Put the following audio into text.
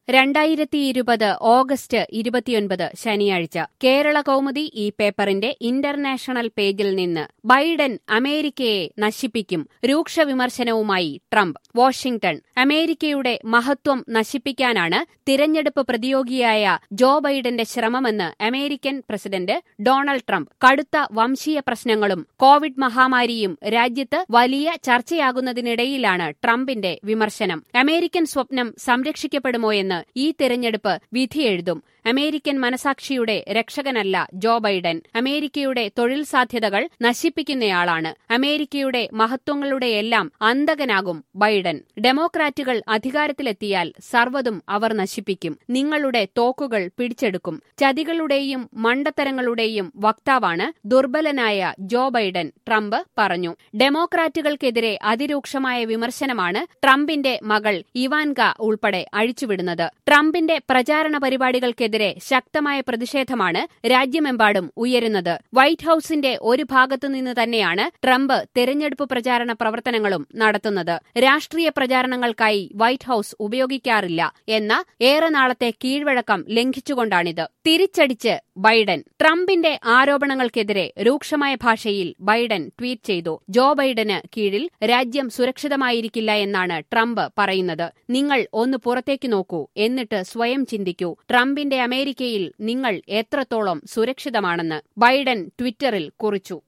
രണ്ടായിരത്തി ഇരുപത് ഓഗസ്റ്റ് ഇരുപത്തിയൊൻപത് ശനിയാഴ്ച കേരള കൗമുദി ഈ പേപ്പറിന്റെ ഇന്റർനാഷണൽ പേജിൽ നിന്ന് ബൈഡൻ അമേരിക്കയെ നശിപ്പിക്കും രൂക്ഷ വിമർശനവുമായി ട്രംപ് വാഷിംഗ്ടൺ അമേരിക്കയുടെ മഹത്വം നശിപ്പിക്കാനാണ് തിരഞ്ഞെടുപ്പ് പ്രതിയോഗിയായ ജോ ബൈഡന്റെ ശ്രമമെന്ന് അമേരിക്കൻ പ്രസിഡന്റ് ഡൊണാൾഡ് ട്രംപ് കടുത്ത വംശീയ പ്രശ്നങ്ങളും കോവിഡ് മഹാമാരിയും രാജ്യത്ത് വലിയ ചർച്ചയാകുന്നതിനിടയിലാണ് ട്രംപിന്റെ വിമർശനം അമേരിക്കൻ സ്വപ്നം സംരക്ഷിക്കപ്പെടുമോയെന്ന് ഈ തിരഞ്ഞെടുപ്പ് വിധിയെഴുതും അമേരിക്കൻ മനസാക്ഷിയുടെ രക്ഷകനല്ല ജോ ബൈഡൻ അമേരിക്കയുടെ തൊഴിൽ സാധ്യതകൾ നശിപ്പിക്കുന്നയാളാണ് അമേരിക്കയുടെ മഹത്വങ്ങളുടെയെല്ലാം അന്തകനാകും ബൈഡൻ ഡെമോക്രാറ്റുകൾ അധികാരത്തിലെത്തിയാൽ സർവ്വതും അവർ നശിപ്പിക്കും നിങ്ങളുടെ തോക്കുകൾ പിടിച്ചെടുക്കും ചതികളുടെയും മണ്ടത്തരങ്ങളുടെയും വക്താവാണ് ദുർബലനായ ജോ ബൈഡൻ ട്രംപ് പറഞ്ഞു ഡെമോക്രാറ്റുകൾക്കെതിരെ അതിരൂക്ഷമായ വിമർശനമാണ് ട്രംപിന്റെ മകൾ ഇവാൻക ഉൾപ്പെടെ അഴിച്ചുവിടുന്നത് ട്രംപിന്റെ പ്രചാരണ പരിപാടികൾക്കെതിരെ ശക്തമായ പ്രതിഷേധമാണ് രാജ്യമെമ്പാടും ഉയരുന്നത് വൈറ്റ് ഹൌസിന്റെ ഒരു ഭാഗത്തുനിന്ന് തന്നെയാണ് ട്രംപ് തെരഞ്ഞെടുപ്പ് പ്രചാരണ പ്രവർത്തനങ്ങളും നടത്തുന്നത് രാഷ്ട്രീയ പ്രചാരണങ്ങൾക്കായി വൈറ്റ് ഹൌസ് ഉപയോഗിക്കാറില്ല എന്ന ഏറെ നാളത്തെ കീഴ്വഴക്കം ലംഘിച്ചുകൊണ്ടാണിത് തിരിച്ചടിച്ച് ബൈഡൻ ട്രംപിന്റെ ആരോപണങ്ങൾക്കെതിരെ രൂക്ഷമായ ഭാഷയിൽ ബൈഡൻ ട്വീറ്റ് ചെയ്തു ജോ ബൈഡന് കീഴിൽ രാജ്യം സുരക്ഷിതമായിരിക്കില്ല എന്നാണ് ട്രംപ് പറയുന്നത് നിങ്ങൾ ഒന്ന് പുറത്തേക്ക് നോക്കൂ എന്നിട്ട് സ്വയം ചിന്തിക്കൂ ട്രംപിന്റെ അമേരിക്കയിൽ നിങ്ങൾ എത്രത്തോളം സുരക്ഷിതമാണെന്ന് ബൈഡൻ ട്വിറ്ററിൽ കുറിച്ചു